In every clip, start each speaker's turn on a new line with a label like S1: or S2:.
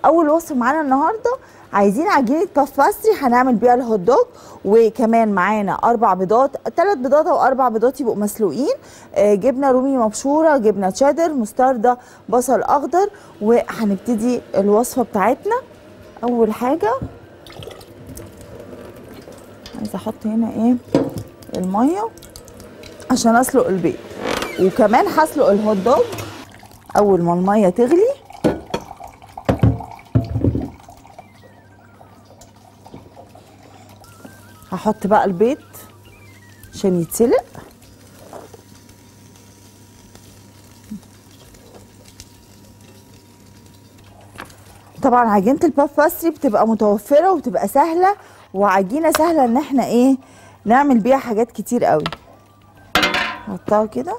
S1: اول وصفه معانا النهارده عايزين عجينه باف باستري هنعمل بيها الهوت دوج وكمان معانا اربع بيضات ثلاث بيضات او اربع بيضات يبقوا مسلوقين آه، جبنه رومي مبشوره جبنه تشيدر مستردة بصل اخضر وهنبتدي الوصفه بتاعتنا اول حاجه عايزه احط هنا ايه الميه عشان اسلق البيض وكمان هسلق الهوت دوج اول ما الميه تغلي هحط بقى البيض عشان يتسلق طبعا عجينه الباف باستري بتبقى متوفره وبتبقى سهله وعجينه سهله ان احنا ايه نعمل بيها حاجات كتير قوي نحطها كده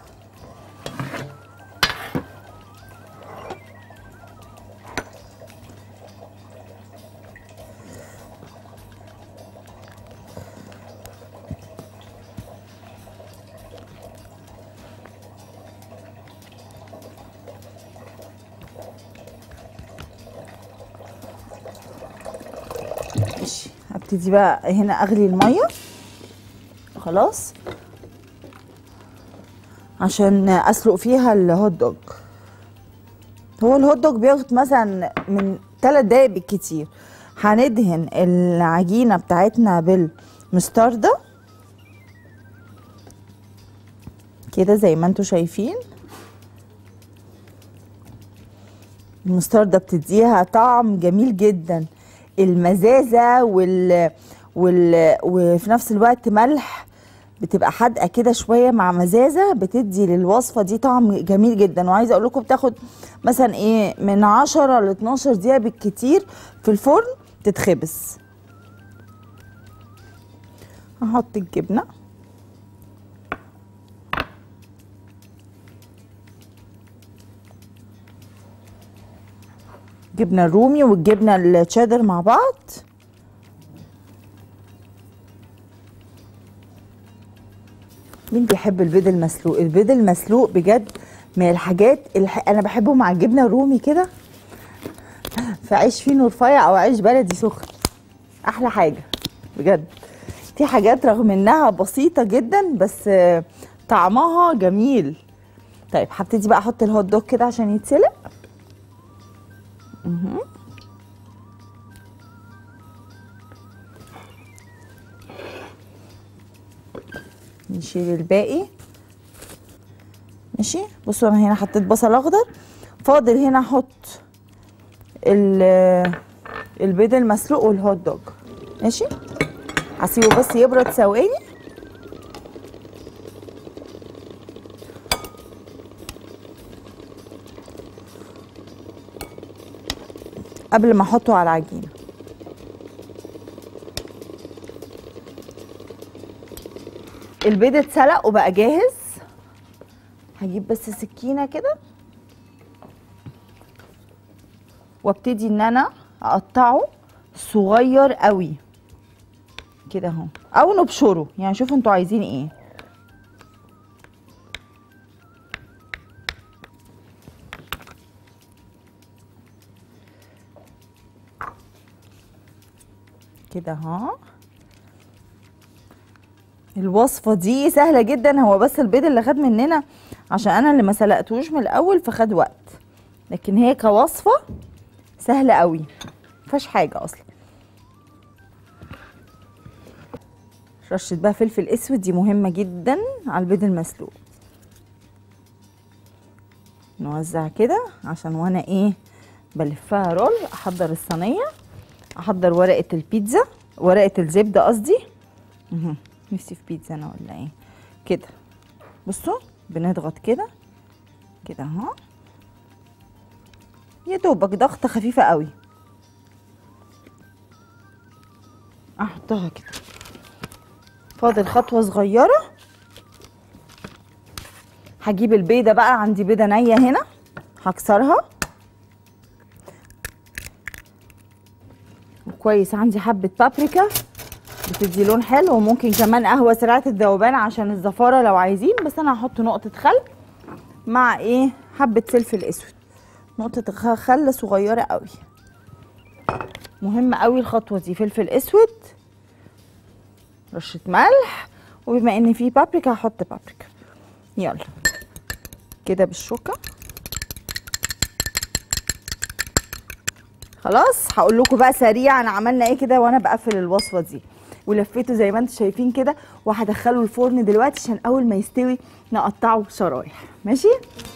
S1: ماشي هبتدي بقى هنا اغلي الميه خلاص عشان اسلق فيها الهوت دوج هو الهوت دوج بياخد مثلا من 3 دقايق بالكتير هندهن العجينه بتاعتنا بالمستردة كده زي ما انتوا شايفين المستردة بتديها طعم جميل جدا المزازة وال... وال... وفي نفس الوقت ملح بتبقى حادقه كده شويه مع مزازه بتدي للوصفه دي طعم جميل جدا وعايزه اقول لكم بتاخد مثلا ايه من 10 ل 12 دقيقه بالكتير في الفرن تتخبز هحط الجبنه جبنه الرومي والجبنه التشيدر مع بعض مين بيحب البيض المسلوق البيض المسلوق بجد من الحاجات اللي انا بحبه مع الجبنه الرومي كده في عيش فينو رفيع او عيش بلدي سخن احلى حاجه بجد دي حاجات رغم انها بسيطه جدا بس آه، طعمها جميل طيب هبتدي بقى احط الهوت دوج كده عشان يتسلق مهم. نشيل الباقي ماشي بصوا انا هنا حطيت بصل اخضر فاضل هنا احط ال- البيض المسلوق والهوت دوج ماشي هسيبه بس يبرد ثواني قبل ما احطه على العجينه البيض اتسلق وبقى جاهز هجيب بس سكينه كده وابتدي ان انا اقطعه صغير قوي كده اهو او نبشره يعني شوفوا انتوا عايزين ايه كده اهو الوصفه دي سهله جدا هو بس البيض اللي خد مننا عشان انا اللي ما سلقتوش من الاول فخد وقت لكن هي كوصفه سهله قوي مفيهاش حاجه اصلا رشه بقى فلفل اسود دي مهمه جدا على البيض المسلوق نوزع كده عشان وانا ايه بلفها رول احضر الصينيه احضر ورقه البيتزا ورقه الزبده قصدي مهم. نفسي في بيتزا انا ولا ايه كده بصوا بنضغط كده كده اهو يا دوبك ضغطه خفيفه قوي احطها كده فاضل خطوه صغيره هجيب البيضه بقى عندي بيضه نيه هنا هكسرها وكويس عندي حبه بابريكا بتدي لون حلو وممكن كمان قهوه سريعه الذوبان عشان الزفاره لو عايزين بس انا هحط نقطه خل مع ايه حبه فلفل اسود نقطه خ- خل صغيره قوي مهم قوي الخطوه دي فلفل اسود رشه ملح وبما ان في بابريكا هحط بابريكا يلا كده بالشوكه خلاص هقول لكم بقى سريعا عملنا ايه كده وانا بقفل الوصفه دي ولفيته زي ما انتم شايفين كده وهدخله الفرن دلوقتي عشان اول ما يستوي نقطعه شرايح ماشي